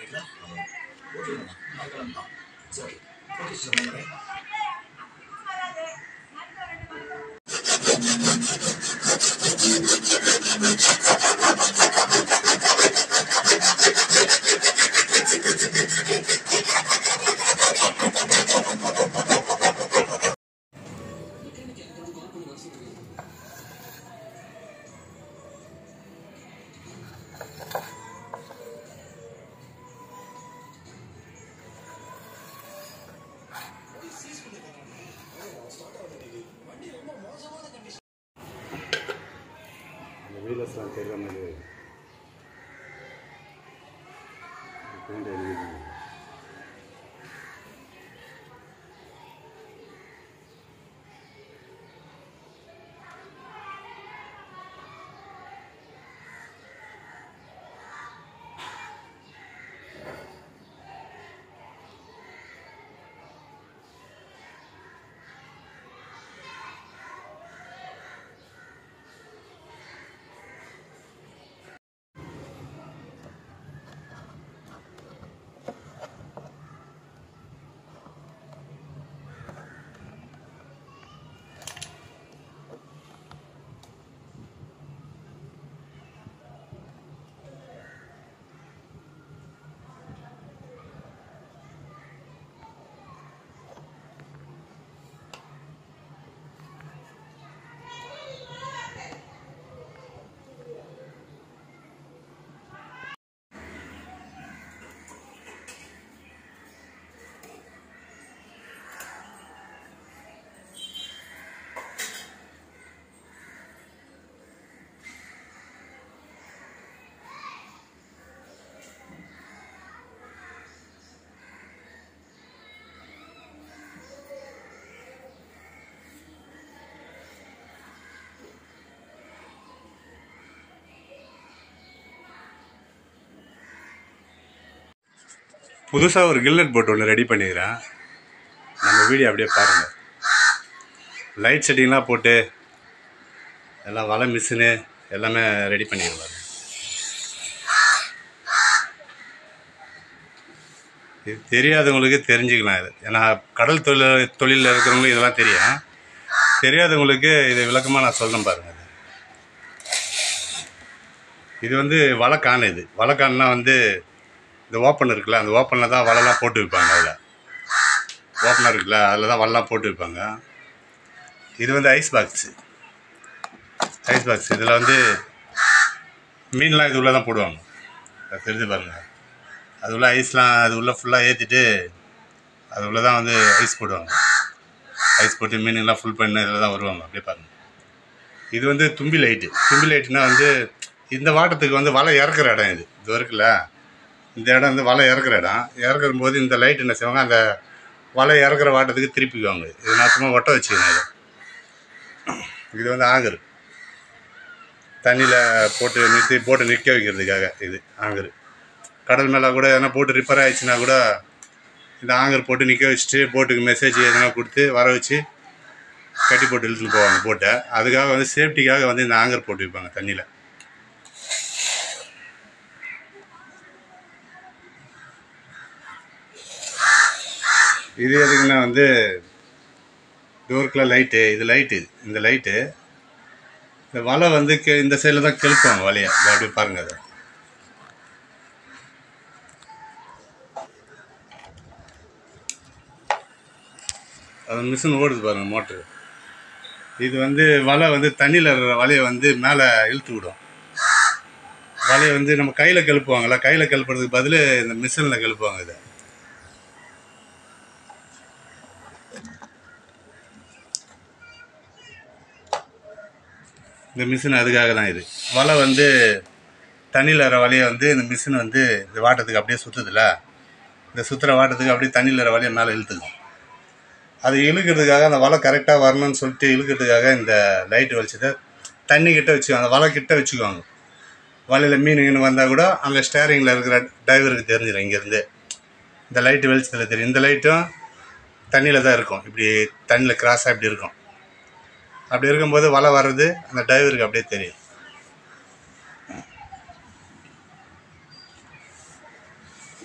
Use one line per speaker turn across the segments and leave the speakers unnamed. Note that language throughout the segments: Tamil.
அந்த வீலர்ஸ்லாம் தெரிகிற மாதிரி பெயிண்ட் அடிக்கிறது புதுசாக ஒரு கில்லட் போட் ஒன்று ரெடி பண்ணிக்கிறேன் நம்ம வீடியோ அப்படியே பாருங்கள் லைட் செட்டிங்லாம் போட்டு எல்லாம் வலை மிஷினு எல்லாமே ரெடி பண்ணிடுவாங்க இது தெரியாதவங்களுக்கு தெரிஞ்சுக்கலாம் இது ஏன்னா கடல் தொழில் தொழிலில் இருக்கிறவங்களுக்கு இதெல்லாம் தெரியும் தெரியாதவங்களுக்கு இது விளக்கமாக நான் சொல்றேன் பாருங்கள் இது வந்து வலைக்கான் இது வலைக்கான்னா வந்து இந்த ஓப்பன் இருக்குல்ல அந்த ஓப்பனில் தான் வலைலாம் போட்டு வைப்பாங்க அதில் ஓப்பனர் இருக்குல்ல அதில் தான் வலைலாம் போட்டு வைப்பாங்க இது வந்து ஐஸ் பாக்ஸு ஐஸ் பாக்ஸ் இதில் வந்து மீன்லாம் இது உள்ளே தான் போடுவாங்க அது தெரிஞ்சு பாருங்கள் அது உள்ள ஐஸ்லாம் அது உள்ளே ஃபுல்லாக ஏற்றிட்டு அது உள்ளே தான் வந்து ஐஸ் போடுவாங்க ஐஸ் போட்டு மீனுங்கெல்லாம் ஃபுல் பண்ணி இதில் தான் வருவாங்க அப்படியே பாருங்கள் இது வந்து தும்பி லைட்டு தும்பி லைட்டுனா வந்து இந்த வாட்டத்துக்கு வந்து வலை இறக்குற இடம் இது இது இருக்குல்ல இந்த இடம் வந்து வலை இறக்குற இடம் இறக்குற போது இந்த லைட் என்ன செய்வாங்க அந்த வலை இறக்குற வாட்டத்துக்கு திருப்பிக்குவாங்க இது நான் சும்மா ஒட்ட வச்சுக்கணும் இது இது வந்து ஆங்கர் தண்ணியில் போட்டு நிறுத்தி போட்டு நிற்க வைக்கிறதுக்காக இது ஆங்கர் கடல் மேலே கூட எதனா போட்டு ரிப்பேர் ஆயிடுச்சுன்னா கூட இந்த ஆங்கர் போட்டு நிற்க வச்சுட்டு போட்டுக்கு மெசேஜ் எதனா கொடுத்து வர வச்சு கட்டி போட்டு இழுத்துட்டு போவாங்க போட்டை அதுக்காக வந்து சேஃப்டிக்காக வந்து இந்த ஆங்கர் போட்டு வைப்பாங்க தண்ணியில் இது எதுக்குன்னா வந்து டோருக்குள்ள லைட்டு இது லைட்டு இந்த லைட்டு இந்த வலை வந்து கெ- இந்த சைடில் தான் கெழுப்பாங்க வலையை இதை அப்படியே பாருங்கள் அதை அது மிஷின் ஓடுது பாருங்கள் மோட்ரு இது வந்து வலை வந்து தண்ணியில் இருக்கிற வலையை வந்து மேலே இழுத்து விடும் வலையை வந்து நம்ம கையில் கெழுப்புவாங்கல்ல கையில் கெழுப்புறதுக்கு பதில் இந்த மிஷினில் கெழுப்புவாங்க இதை இந்த மிஷின் அதுக்காக தான் இது வலை வந்து தண்ணியில் வர வலையை வந்து இந்த மிஷின் வந்து இந்த வாட்டத்துக்கு அப்படியே சுற்றுதுல இந்த சுற்றுற வாட்டத்துக்கு அப்படியே தண்ணியில் வர வலையை மேலே இழுத்துக்கும் அது இழுக்கிறதுக்காக அந்த வலை கரெக்டாக வரணும்னு சொல்லிட்டு இழுக்கிறதுக்காக இந்த லைட் வெளிச்சத்தை தண்ணி கிட்ட வச்சுக்குவாங்க அந்த வலை கிட்ட வச்சுக்குவாங்க வலையில் மீன் கீனு வந்தால் கூட அங்கே ஸ்டேரிங்கில் இருக்கிற டிரைவருக்கு தெரிஞ்சிடும் இங்கேருந்து இந்த லைட்டு வெளிச்சத்தில் தெரியும் இந்த லைட்டும் தண்ணியில் தான் இருக்கும் இப்படி தண்ணியில் கிராஸாக இப்படி இருக்கும் அப்படி இருக்கும்போது வலை வர்றது அந்த டிரைவருக்கு அப்படியே தெரியும்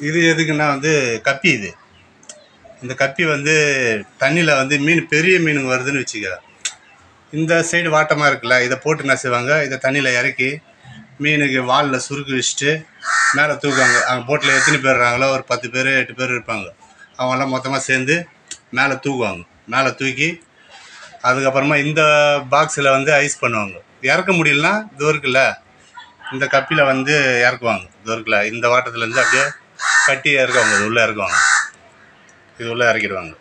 இது எதுக்குன்னா வந்து கப்பி இது இந்த கப்பி வந்து தண்ணியில் வந்து மீன் பெரிய மீனுங்க வருதுன்னு வச்சுக்க இந்த சைடு வாட்டமாக இருக்குல்ல இதை போட்டு என்ன செய்வாங்க இதை தண்ணியில் இறக்கி மீனுக்கு வாலில் சுருக்கு வச்சுட்டு மேலே தூக்குவாங்க அங்கே போட்டில் எத்தனை பேர் இருக்காங்களோ ஒரு பத்து பேர் எட்டு பேர் இருப்பாங்க அவங்கெல்லாம் மொத்தமாக சேர்ந்து மேலே தூக்குவாங்க மேலே தூக்கி அதுக்கப்புறமா இந்த பாக்ஸில் வந்து ஐஸ் பண்ணுவாங்க இறக்க முடியலனா இது இருக்குல்ல இந்த கப்பியில் வந்து இறக்குவாங்க இது இருக்குல்ல இந்த வாட்டத்துலேருந்து அப்படியே கட்டி இறக்குவாங்க இது உள்ளே இறக்குவாங்க இது உள்ளே இறக்கிடுவாங்க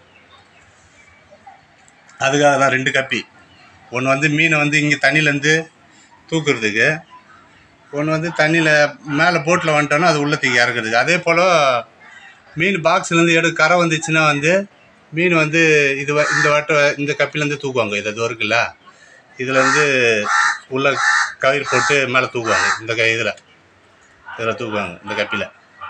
அதுக்காக தான் ரெண்டு கப்பி ஒன்று வந்து மீனை வந்து இங்கே தண்ணியிலேருந்து தூக்குறதுக்கு ஒன்று வந்து தண்ணியில் மேலே போட்டில் வந்துட்டோன்னா அது உள்ள தூக்கி இறக்குறதுக்கு அதே போல் மீன் பாக்ஸ்லேருந்து எடு கரை வந்துச்சுன்னா வந்து மீன் வந்து இது வ- இந்த வாட்டை இந்த கப்பிலேருந்து தூக்குவாங்க இது இது இருக்குல்ல இதில் வந்து உள்ள கயிறு போட்டு மேலே தூக்குவாங்க இந்த க இதில் இதில் தூக்குவாங்க இந்த கப்பியில்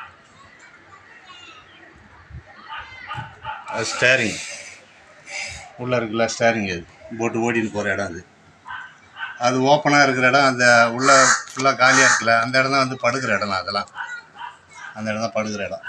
அது ஸ்டேரிங் உள்ளே இருக்குல்ல ஸ்டேரிங் இது போட்டு ஓடின்னு போகிற இடம் அது அது ஓப்பனாக இருக்கிற இடம் அந்த உள்ள ஃபுல்லாக காலியாக இருக்குல்ல அந்த இடம் தான் வந்து படுக்கிற இடம் அதெல்லாம் அந்த இடம் தான் படுக்கிற இடம்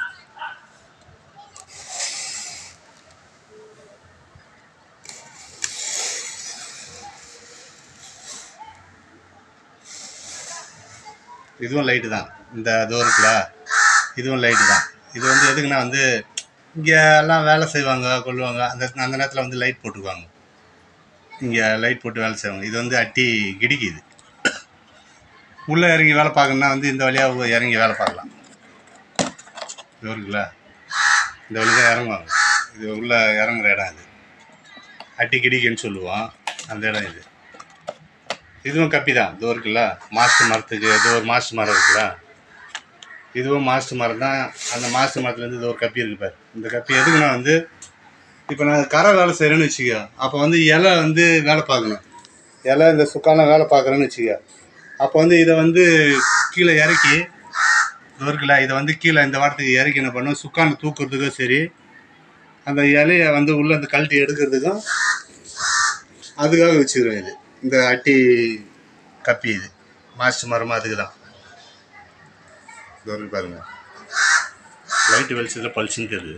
இதுவும் லைட்டு தான் இந்த இது இருக்குல்ல இதுவும் லைட்டு தான் இது வந்து எதுக்குன்னா வந்து இங்கே எல்லாம் வேலை செய்வாங்க கொள்ளுவாங்க அந்த அந்த நேரத்தில் வந்து லைட் போட்டுக்குவாங்க இங்கே லைட் போட்டு வேலை செய்வாங்க இது வந்து அட்டி கிடிக்குது உள்ளே இறங்கி வேலை பார்க்கணுன்னா வந்து இந்த வழியாக இறங்கி வேலை பார்க்கலாம் இது இருக்குல்ல இந்த வழி தான் இறங்குவாங்க இது உள்ளே இறங்குற இடம் இது அட்டி கிடிக்குன்னு சொல்லுவோம் அந்த இடம் இது இதுவும் கப்பி தான் இது இருக்குல்ல மாஸ்டர் மரத்துக்கு இது ஒரு மாஸ்டர் மரம் இருக்குல்ல இதுவும் மாஸ்டர் மரம் தான் அந்த மாஸ்டர் மரத்துலேருந்து இது ஒரு கப்பி இருக்கு பாரு இந்த கப்பி எதுக்குன்னா வந்து இப்போ நான் கரை வேலை செய்கிறேன்னு வச்சுக்க அப்போ வந்து இலை வந்து வேலை பார்க்கணும் இலை இந்த சுக்கான வேலை பார்க்குறேன்னு வச்சுக்க அப்போ வந்து இதை வந்து கீழே இறக்கி இது இருக்குல்ல இதை வந்து கீழே இந்த வாரத்துக்கு இறக்கி என்ன பண்ணும் சுக்கானை தூக்குறதுக்கும் சரி அந்த இலையை வந்து உள்ளே அந்த கழட்டி எடுக்கிறதுக்கும் அதுக்காக வச்சுக்கிறோம் இது இந்த அட்டி கப்பி இது மாஸ்டர் மரமாக அதுக்கு தான் இது இருக்கு பாருங்க லைட்டு வெளிச்சத்தில் பளிச்சுன்னு தெரியுது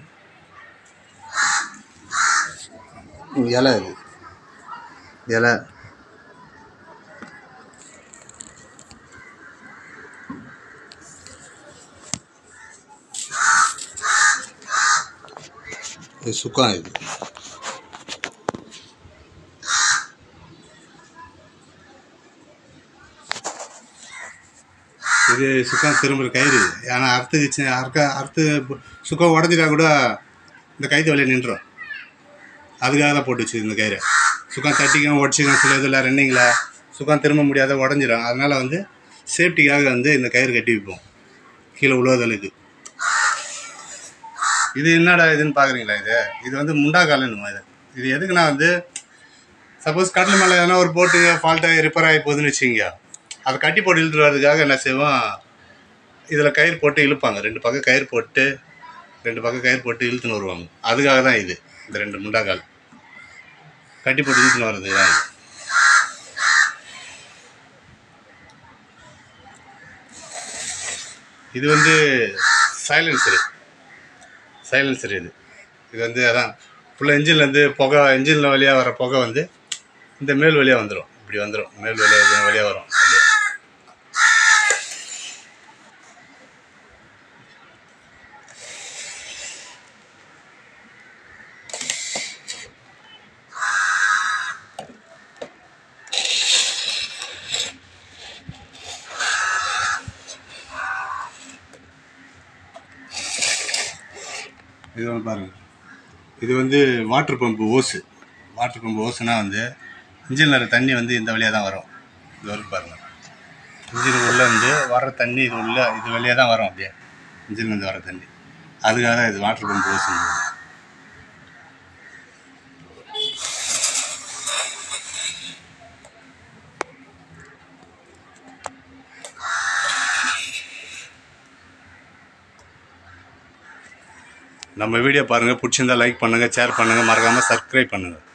இலை இது இலை இது சுக்கம் இது இது சுக்கம் திரும்புகிற கயிறு இது. ஏன்னா அறுத்துக்குச்சு அறுக்க அறுத்து பு- சுக்கம் உடஞ்சிட்டா கூட இந்த கைத்து வழியை நின்றோம் அதுக்காக தான் போட்டு வச்சு இந்த கயிறு சுக்கம் தட்டிக்கும் உடச்சிக்கும் சில இதில் ரன்னிங்கில் சுக்கம் திரும்ப முடியாத உடஞ்சிரும் அதனால் வந்து சேஃப்டிக்காக வந்து இந்த கயிறு கட்டி வைப்போம் கீழே உழுவதலுக்கு இது என்னடா இதுன்னு பார்க்குறீங்களா இது இது வந்து முண்டாக்காலன்னுமா இது இது எதுக்குன்னா வந்து சப்போஸ் கடல் மேலே எதனா ஒரு போட்டு ஃபால்ட்டாகி ரிப்பேர் ஆகி போகுதுன்னு வச்சுக்கோங்க அதை கட்டி போட்டு இழுத்துட்டு வர்றதுக்காக என்ன செய்வோம் இதில் கயிறு போட்டு இழுப்பாங்க ரெண்டு பக்கம் கயிறு போட்டு ரெண்டு பக்கம் கயிறு போட்டு இழுத்துன்னு வருவாங்க அதுக்காக தான் இது இந்த ரெண்டு முண்டாக்கால் கட்டி போட்டு இழுத்துன்னு வர்றதுக்கு தான் இது இது வந்து சைலன்சரு சைலன்சர் இது இது வந்து அதான் ஃபுல்லாக இன்ஜின்லேருந்து புகை இன்ஜினில் வழியாக வர புகை வந்து இந்த மேல் வழியாக வந்துடும் இப்படி வந்துடும் மேல் வழியாக இது வழியாக வரும் அப்படியே இது வந்து பாருங்க இது வந்து water pump hose water pump ஓஸுனா வந்து இன்ஜினில் இருக்க தண்ணி வந்து இந்த வழியாக தான் வரும் இது வரைக்கும் பாருங்கள் இன்ஜின் உள்ளே வந்து வர்ற தண்ணி இது உள்ள இது வழியாக தான் வரும் அப்படியே இன்ஜின்லேருந்து வர தண்ணி அதுக்காக தான் இது வாட்டர் பம்பு ஓஸுன்னு நம்ம வீடியோ பாருங்கள் பிடிச்சிருந்தா லைக் பண்ணுங்கள் ஷேர் பண்ணுங்கள் மறக்காமல் சப்ஸ்கிரைப் பண்ணுங்கள்